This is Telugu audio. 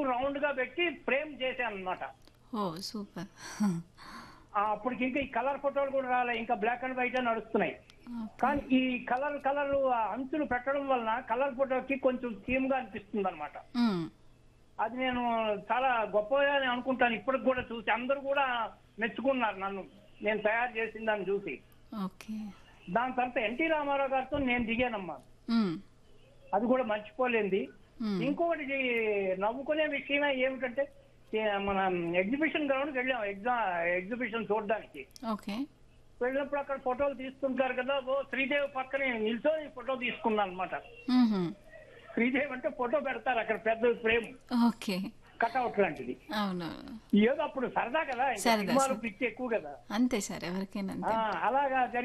రౌండ్ గా పెట్టి ఫ్రేమ్ చేశాను అనమాట ఓ సూపర్ అప్పటికి ఇంకా ఈ కలర్ ఫోటోలు కూడా రాలే ఇంకా బ్లాక్ అండ్ వైట్ నడుస్తున్నాయి కానీ ఈ కలర్ కలర్ అంచులు పెట్టడం వలన కలర్ ఫోటోకి కొంచెం థీమ్ గా అనిపిస్తుంది అనమాట అది నేను చాలా గొప్పగా అని అనుకుంటాను ఇప్పటికి కూడా చూసి అందరూ కూడా మెచ్చుకున్నారు నన్ను నేను తయారు చేసిన దాన్ని చూసి ఓకే దాని తర్వాత ఎన్టీ రామారావు గారితో నేను దిగానమ్మా అది కూడా మర్చిపోలేంది ఇంకొకటి ఇది నవ్వుకునే విషయమే ఏమిటంటే ఏ, మన ఎగ్జిబిషన్ గ్రౌండ్కి వెళ్ళాం ఎగ్జా ఎగ్జిబిషన్ చూడడానికి ఓకే వెళ్ళినప్పుడు అక్కడ ఫోటోలు తీసుకుంటారు కదా ఓ శ్రీదేవి పక్కనే నిల్చొని ఫోటో తీసుకున్నాను అనమాట శ్రీదేవి అంటే ఫోటో పెడతారు అక్కడ పెద్ద ఫ్రేమ్ ఓకే కట్అవుట్ లాంటిది అవును ఏదో అప్పుడు సరదా కదా ఇంకా సరదా, సినిమాలు సరదా. పిచ్చి ఎక్కువ కదా అంతే సార్ ఎవరికైనా ఆ, అంతే అలాగా జరిగి